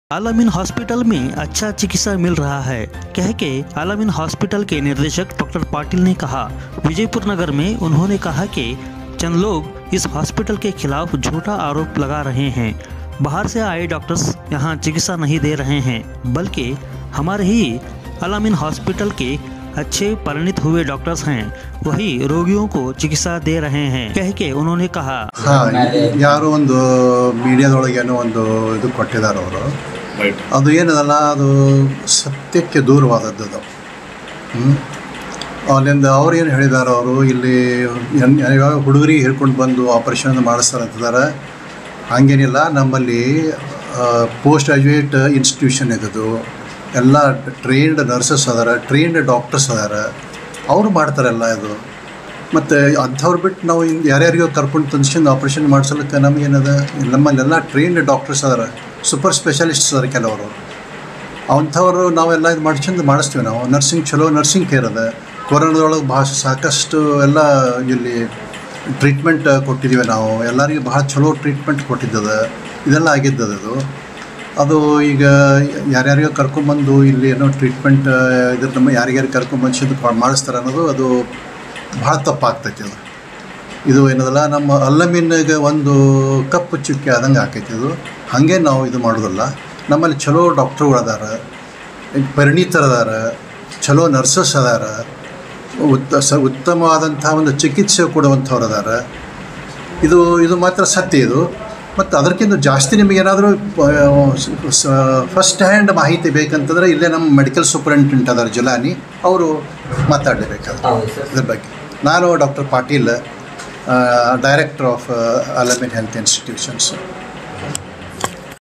आलमीन हॉस्पिटल में अच्छा चिकित्सा मिल रहा है कह के आलमीन हॉस्पिटल के निदेशक डॉक्टर पाटिल ने कहा विजयपुर नगर में उन्होंने कहा कि चंद लोग इस हॉस्पिटल के खिलाफ झूठा आरोप लगा रहे हैं बाहर से आए डॉक्टर्स यहाँ चिकित्सा नहीं दे रहे हैं बल्कि हमारे ही अलामीन हॉस्पिटल के अच्छे परिणित हुए डॉक्टर्स हैं वही रोगियों को चिकित्सा दे रहे हैं कह के उन्होंने कहा ಹಾ ಯಾರೋ ಒಂದು ಮೀಡಿಯಾದೊಳಗೇನೋ ಒಂದು ಇದು ಕೊಟ್ಟಿದ್ದಾರೆ ಅವರು ರೈಟ್ ಅದು ಏನದಲ್ಲ ಅದು ಸತ್ಯಕ್ಕೆ ದೂರವಾದದ್ದು ಅದು ಹ್ಮ್? ಅಲ್ಲಿಂದ ಅವ್ರು ಏನು ಹೇಳಿದ್ದಾರೆ ಅವರು ಇಲ್ಲಿ ಎನ್- ಯಾವ್ಯಾವ ಹುಡುಗರಿಗೆ ಹಿಡ್ಕೊಂಡು ಬಂದು ಆಪರೇಷನ್ ಮಾಡಿಸ್ತಾರೆ ಅಂತಿದ್ದಾರೆ ಹಂಗೇನಿಲ್ಲ ನಮ್ಮಲ್ಲಿ ಪೋಸ್ಟ್ ಗ್ರಾಜುಯೇಟ್ ಇನ್ಸ್ಟಿಟ್ಯೂಷನ್ ಇದ್ದದು ಎಲ್ಲ ಟ್ರೈನ್ಡ್ ನರ್ಸಸ್ ಅದಾರ ಟ್ರೈನ್ಡ್ ಡಾಕ್ಟರ್ಸ್ ಅದಾರ ಅವರು ಮಾಡ್ತಾರಲ್ಲ ಇದು ಮತ್ತು ಅಂಥವ್ರು ಬಿಟ್ಟು ನಾವು ಇನ್ನು ಯಾರ್ಯಾರಿಗೋ ಕರ್ಕೊಂಡು ತಂದ್ಸ್ಕೊಂಡು ಆಪ್ರೇಷನ್ ಮಾಡ್ಸಲಿಕ್ಕೆ ನಮಗೇನದ ನಮ್ಮಲ್ಲೆಲ್ಲ ಟ್ರೈನ್ಡ್ ಡಾಕ್ಟರ್ಸ್ ಅದಾರ ಸೂಪರ್ ಸ್ಪೆಷಲಿಸ್ಟ್ಸ್ ಅದಾರ ಕೆಲವರು ಅಂಥವ್ರು ನಾವೆಲ್ಲ ಇದು ಮಾಡ್ಸ್ಕೊಂಡು ಮಾಡಿಸ್ತೀವಿ ನಾವು ನರ್ಸಿಂಗ್ ಚಲೋ ನರ್ಸಿಂಗ್ ಕೇರ್ ಅದ ಕೊರೋನಾದೊಳಗೆ ಭಾಳ ಸಾಕಷ್ಟು ಎಲ್ಲ ಇಲ್ಲಿ ಟ್ರೀಟ್ಮೆಂಟ್ ಕೊಟ್ಟಿದ್ದೀವಿ ನಾವು ಎಲ್ಲರಿಗೂ ಭಾಳ ಚಲೋ ಟ್ರೀಟ್ಮೆಂಟ್ ಕೊಟ್ಟಿದ್ದದ ಇದೆಲ್ಲ ಆಗಿದ್ದದ ಅದು ಅದು ಈಗ ಯಾರ್ಯಾರಿಗೋ ಕರ್ಕೊಂಬಂದು ಇಲ್ಲಿ ಏನೋ ಟ್ರೀಟ್ಮೆಂಟ್ ಇದ್ರ ನಮ್ಮ ಯಾರ್ಯಾರು ಕರ್ಕೊಂಬಂದು ಮಾಡಿಸ್ತಾರೆ ಅನ್ನೋದು ಅದು ಭಾಳ ತಪ್ಪಾಗ್ತೈತಿ ಅದು ಇದು ಏನದಲ್ಲ ನಮ್ಮ ಅಲ್ಲಮೀನಿಗೆ ಒಂದು ಕಪ್ಪು ಚುಕ್ಕೆ ಆದಂಗೆ ಆಕೈತಿ ಇದು ಹಾಗೆ ನಾವು ಇದು ಮಾಡೋದಿಲ್ಲ ನಮ್ಮಲ್ಲಿ ಚಲೋ ಡಾಕ್ಟ್ರುಗಳು ಅದಾರ ಪರಿಣಿತರು ಅದಾರ ಚಲೋ ನರ್ಸಸ್ ಅದಾರ ಉತ್ತ ಸ ಉತ್ತಮವಾದಂಥ ಒಂದು ಚಿಕಿತ್ಸೆ ಕೊಡುವಂಥವ್ರು ಅದಾರ ಇದು ಇದು ಮಾತ್ರ ಸತ್ಯ ಇದು ಮತ್ತು ಅದಕ್ಕಿಂತ ಜಾಸ್ತಿ ನಿಮಗೇನಾದರೂ ಫಸ್ಟ್ ಹ್ಯಾಂಡ್ ಮಾಹಿತಿ ಬೇಕಂತಂದ್ರೆ ಇಲ್ಲೇ ನಮ್ಮ ಮೆಡಿಕಲ್ ಸೂಪರಿಂಟೆಂಟ್ ಅದಾರ ಜುಲಾನಿ ಅವರು ಮಾತಾಡಲೇಬೇಕಾದ್ರೆ ಹೌದು ಸರ್ ಇದ್ರ ಬಗ್ಗೆ ನಾನು doctor Patil director of Alameen health institutions